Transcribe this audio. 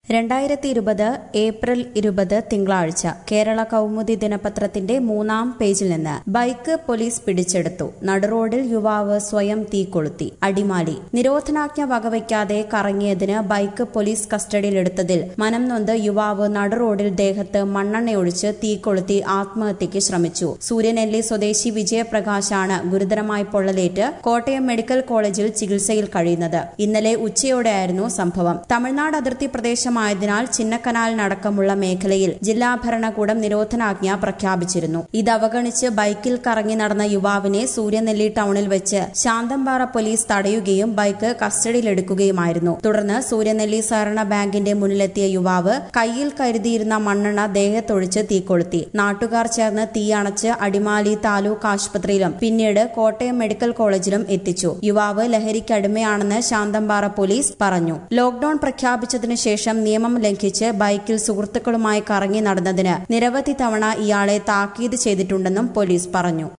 രണ്ടായിരത്തി ഇരുപത് ഏപ്രിൽ ഇരുപത് തിങ്കളാഴ്ച കേരള കൗമുദി ദിനപത്രത്തിന്റെ മൂന്നാം പേജിൽ നിന്ന് ബൈക്ക് പോലീസ് പിടിച്ചെടുത്തു നടുറോഡിൽ യുവാവ് സ്വയം തീ കൊളുത്തി അടിമാലി നിരോധനാജ്ഞ വകവയ്ക്കാതെ കറങ്ങിയതിന് ബൈക്ക് പോലീസ് കസ്റ്റഡിയിലെടുത്തതിൽ മനം നൊന്ത് യുവാവ് നടുറോഡിൽ ദേഹത്ത് മണ്ണെണ്ണയൊഴിച്ച് തീ കൊളുത്തി ആത്മഹത്യയ്ക്ക് ശ്രമിച്ചു സൂര്യനെല്ലി സ്വദേശി വിജയപ്രകാശാണ് ഗുരുതരമായി പൊള്ളലേറ്റ് കോട്ടയം മെഡിക്കൽ കോളേജിൽ ചികിത്സയിൽ കഴിയുന്നത് ഇന്നലെ ഉച്ചയോടെയായിരുന്നു സംഭവം തമിഴ്നാട് അതിർത്തി പ്രദേശമായതിനാൽ ചിന്നക്കനാലിനടക്കമുള്ള മേഖലയിൽ ജില്ലാ ഭരണകൂടം നിരോധനാജ്ഞ പ്രഖ്യാപിച്ചിരുന്നു ഇത് അവഗണിച്ച് ബൈക്കിൽ കറങ്ങി നടന്ന യുവാവിനെ സൂര്യനെല്ലി ടൌണിൽ വെച്ച് ശാന്തമ്പാറ പോലീസ് തടയുകയും ബൈക്ക് കസ്റ്റഡിയിലെടുക്കുകയുമായിരുന്നു തുടർന്ന് സൂര്യനെല്ലി സഹകരണ ബാങ്കിന്റെ മുന്നിലെത്തിയ യുവാവ് കയ്യിൽ കരുതിയിരുന്ന മണ്ണെണ്ണ ദേഹത്തൊഴിച്ച് തീകൊളുത്തി നാട്ടുകാർ ചേർന്ന് തീയണച്ച് അടിമാലി താലൂക്ക് ആശുപത്രിയിലും പിന്നീട് കോട്ടയം മെഡിക്കൽ കോളേജിലും എത്തിച്ചു യുവാവ് ലഹരിക്കടിമയാണെന്ന് ശാന്തമ്പാറ പോലീസ് പറഞ്ഞു ലോക്ഡൌൺ പ്രഖ്യാപിച്ചതിനു ശേഷം നിയമം ലംഘിച്ച് ബൈക്കിൽ സുഹൃത്തുക്കളുമായി കറങ്ങി നടന്നതിന് നിരവധി തവണ ഇയാളെ താക്കീത് ചെയ്തിട്ടുണ്ടെന്നും പോലീസ് പറഞ്ഞു